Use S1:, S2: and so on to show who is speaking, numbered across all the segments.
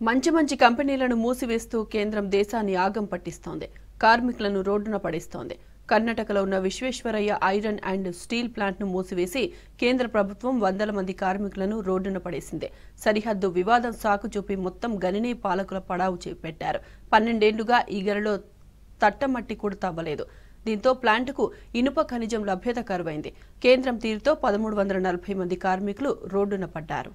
S1: మంచి మంచి కంపెనీలను మూసివేస్తూ కేంద్రం దేశాన్ని ఆగం పట్టిస్తోంది కార్మికులను రోడ్డున పడేస్తోంది కర్ణాటకలో ఉన్న విశ్వేశ్వరయ్య ఐరన్ అండ్ స్టీల్ ప్లాంట్ను మూసివేసి కేంద్ర ప్రభుత్వం వందల మంది కార్మికులను రోడ్డున పడేసింది సరిహద్దు వివాదం సాకు చూపి మొత్తం గనినే పాలకుల పడావు చేపెట్టారు పన్నెండేళ్లుగా ఈ గనిలో తట్టమట్టి కూడా తవ్వలేదు దీంతో ప్లాంటుకు ఇనుప ఖనిజం లభ్యత కరువైంది కేంద్రం తీరుతో పదమూడు వందల నలభై మంది కార్మికులు రోడ్డున పడ్డారు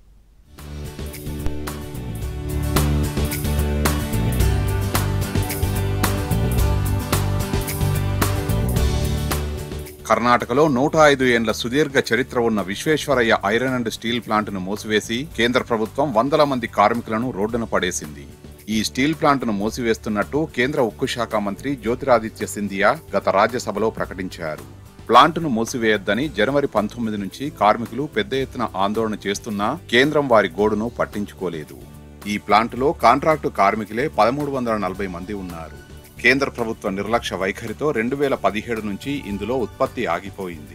S2: కర్ణాటకలో నూట ఐదు ఏండ్ల సుదీర్ఘ చరిత్ర ఉన్న విశ్వేశ్వరయ్య ఐరన్ అండ్ స్టీల్ ప్లాంట్ను మూసివేసి కేంద్ర ప్రభుత్వం వందల మంది కార్మికులను రోడ్డున పడేసింది ఈ స్టీల్ ప్లాంట్ను మూసివేస్తున్నట్టు కేంద్ర ఉక్కు శాఖ మంత్రి జ్యోతిరాదిత్య సింధియా గత రాజ్యసభలో ప్రకటించారు ప్లాంటును మూసివేయొద్దని జనవరి పంతొమ్మిది నుంచి కార్మికులు పెద్ద ఎత్తున ఆందోళన చేస్తున్నా కేంద్రం వారి గోడును పట్టించుకోలేదు ఈ ప్లాంటులో కాంట్రాక్టు కార్మికులే పదమూడు వందల నలభై మంది ఉన్నారు కేంద్ర ప్రభుత్వ నిర్లక్ష్య వైఖరితో రెండు వేల పదిహేడు నుంచి ఇందులో ఉత్పత్తి ఆగిపోయింది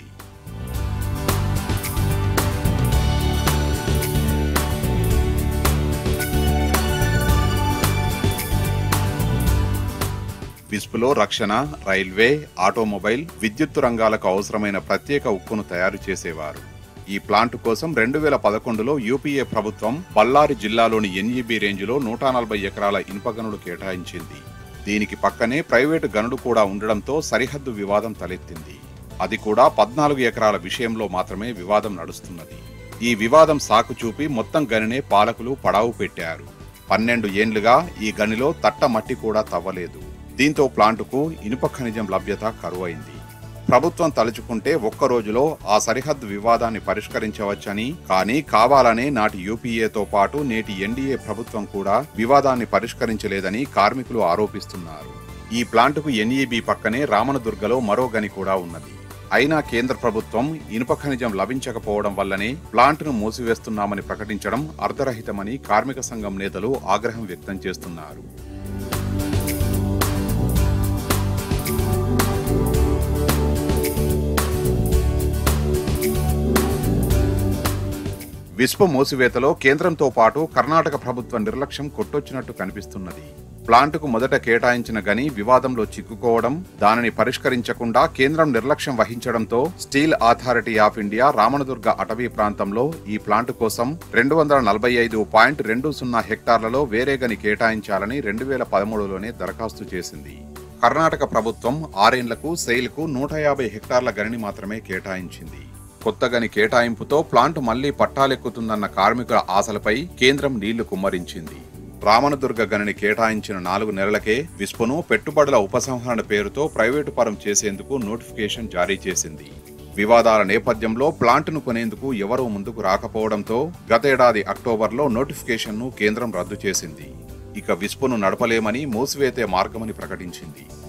S2: విస్పులో రక్షణ రైల్వే ఆటోమొబైల్ విద్యుత్తు రంగాలకు అవసరమైన ప్రత్యేక ఉక్కును తయారు చేసేవారు ఈ ప్లాంట్ కోసం రెండు వేల పదకొండులో యూపీఏ ప్రభుత్వం బళ్ళారి జిల్లాలోని ఎన్ఈబి రేంజ్లో నూట నలభై ఎకరాల ఇనుప గనులు కేటాయించింది దీనికి పక్కనే ప్రైవేటు గనులు కూడా ఉండడంతో సరిహద్దు వివాదం తలెత్తింది అది కూడా పద్నాలుగు ఎకరాల విషయంలో మాత్రమే వివాదం నడుస్తున్నది ఈ వివాదం సాకు చూపి మొత్తం గనినే పాలకులు పడావు పెట్టారు పన్నెండు ఏండ్లుగా ఈ గనిలో తట్ట మట్టి కూడా తవ్వలేదు దీంతో ప్లాంటుకు ఇనుప ఖనిజం లభ్యత కరువైంది ప్రభుత్వం తలుచుకుంటే ఒక్క రోజులో ఆ సరిహద్దు వివాదాన్ని పరిష్కరించవచ్చని కానీ కావాలనే నాటి యూపీఏతో పాటు నేటి ఎన్డీఏ ప్రభుత్వం కూడా వివాదాన్ని పరిష్కరించలేదని కార్మికులు ఆరోపిస్తున్నారు ఈ ప్లాంటుకు ఎన్ఈబి పక్కనే రామనదుర్గలో మరో గని కూడా ఉన్నది అయినా కేంద్ర ప్రభుత్వం ఇనుప ఖనిజం లభించకపోవడం వల్లనే ప్లాంట్ను మూసివేస్తున్నామని ప్రకటించడం అర్ధరహితమని కార్మిక సంఘం నేతలు ఆగ్రహం వ్యక్తం చేస్తున్నారు విశ్వ మూసివేతలో కేంద్రంతో పాటు కర్ణాటక ప్రభుత్వ నిర్లక్ష్యం కొట్టొచ్చినట్టు కనిపిస్తున్నది ప్లాంటుకు మొదట కేటాయించిన గని వివాదంలో చిక్కుకోవడం దానిని పరిష్కరించకుండా కేంద్రం నిర్లక్ష్యం వహించడంతో steel authority of India Ramanadurga అటవీ ప్రాంతంలో ఈ ప్లాంటు కోసం రెండు వందల నలభై ఐదు పాయింట్ రెండు సున్నా హెక్టార్లలో వేరే గని కేటాయించాలని రెండు వేల పదమూడులోనే దరఖాస్తు చేసింది కర్ణాటక ప్రభుత్వం ఆరేండ్లకు సెయిల్కు నూట యాభై హెక్టార్ల గనిని మాత్రమే కేటాయించింది కొత్త గని కేటాయింపుతో ప్లాంట్ మళ్లీ పట్టాలెక్కుతుందన్న కార్మికుల ఆశలపై కేంద్రం నీళ్లు కుమ్మరించింది రామనదుర్గ గనిని కేటాయించిన నాలుగు నెలలకే విస్పును పెట్టుబడుల ఉపసంహరణ పేరుతో ప్రైవేటు పరం చేసేందుకు నోటిఫికేషన్ జారీ చేసింది వివాదాల నేపథ్యంలో ప్లాంట్ను కొనేందుకు ఎవరూ ముందుకు రాకపోవడంతో గతేడాది అక్టోబర్లో నోటిఫికేషన్ను కేంద్రం రద్దు చేసింది ఇక విస్పును నడపలేమని మూసివేతే మార్గమని ప్రకటించింది